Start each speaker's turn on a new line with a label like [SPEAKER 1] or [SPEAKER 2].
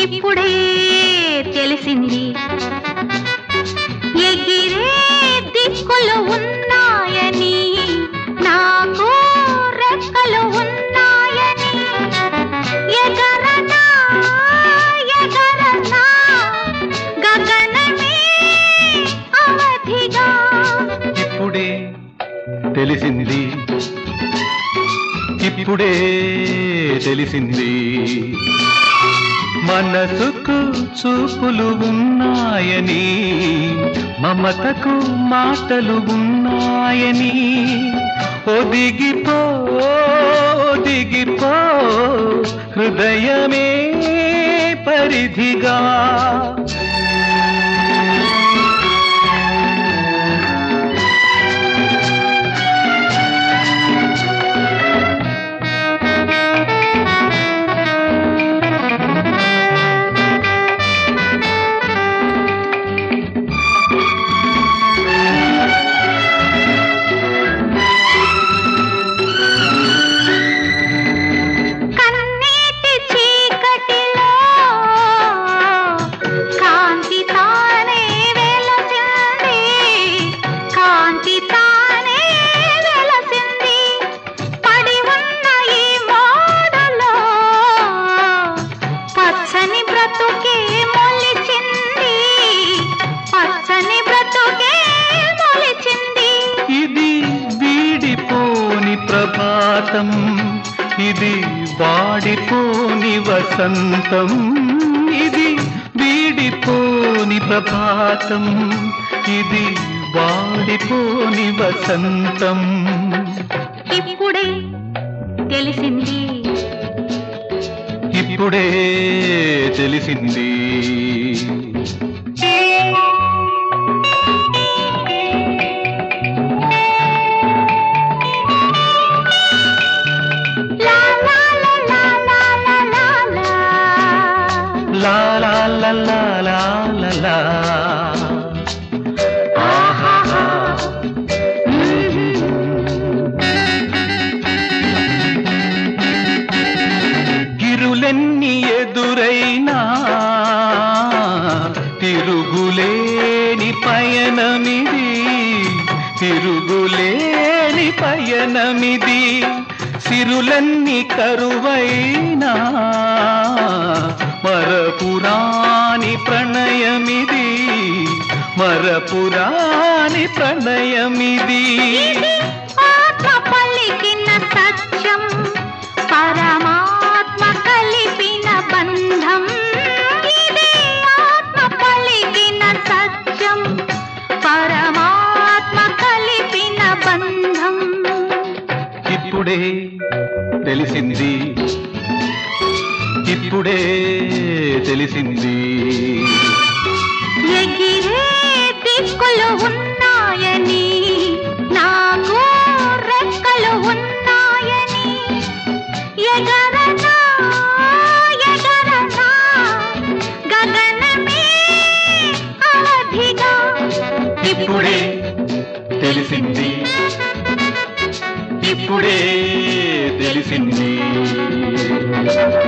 [SPEAKER 1] ఇప్పుడే తెలిసింది ఎగిరే దిక్కులు ఉన్నాయని నాకు రెక్కలు ఉన్నాయని ఎగరనా ఎగరనా గగనమే అవధిగా
[SPEAKER 2] ఇప్పుడే తెలిసింది ఇప్పుడే తెలిసింది మనసుకు చూపులు ఉన్నాయని మమతకు మాటలు ఉన్నాయని ఒదిగిపో ఒదిగిపో హృదయమే పరిధిగా
[SPEAKER 1] కన్నీటి చీకటిలో కాంతి తానే వెలసింది కాంతి తానే వెలసింది పడి ఉన్న ఈ మోడలో పచ్చని బ్రతుకే మొలిచింది పచ్చని బ్రతుకే మొలిచింది
[SPEAKER 2] ఇది వీడిపోని ప్రభాతం ఇది వాడిపోని వసంతం ఇది వీడిపోని ప్రభాతం ఇది వాడిపోని వసంతం
[SPEAKER 1] ఇప్పుడే తెలిసింది
[SPEAKER 2] ఇప్పుడే తెలిసింది
[SPEAKER 1] లా లా లా లా లా లా లా లా.
[SPEAKER 2] లా లా లా లా లా లా లా ఆహాహా. గిరులెన్ని ఎదురైనా తిరుగులేని పయనమిది తిరుగులేని పయనమిది సిరులన్నీ కరువైనా మరపురాని ప్రణయమిది మరపురాని ప్రణయమిది
[SPEAKER 1] ఇది ఆత్మ పలికిన సత్యం పరమాత్మ కలిపిన బంధం ఇది ఆత్మ పలికిన సత్యం పరమాత్మ కలిపిన బంధం
[SPEAKER 2] ఇప్పుడే తెలిసింది ఇప్పుడే తెలిసింది
[SPEAKER 1] ఎగిరే దిక్కులు ఉన్నాయని నాకు రెక్కలు ఉన్నాయని ఎగరనా ఎగరనా గగనమే అవధిగా
[SPEAKER 2] ఇప్పుడే తెలిసింది ఇప్పుడే తెలిసింది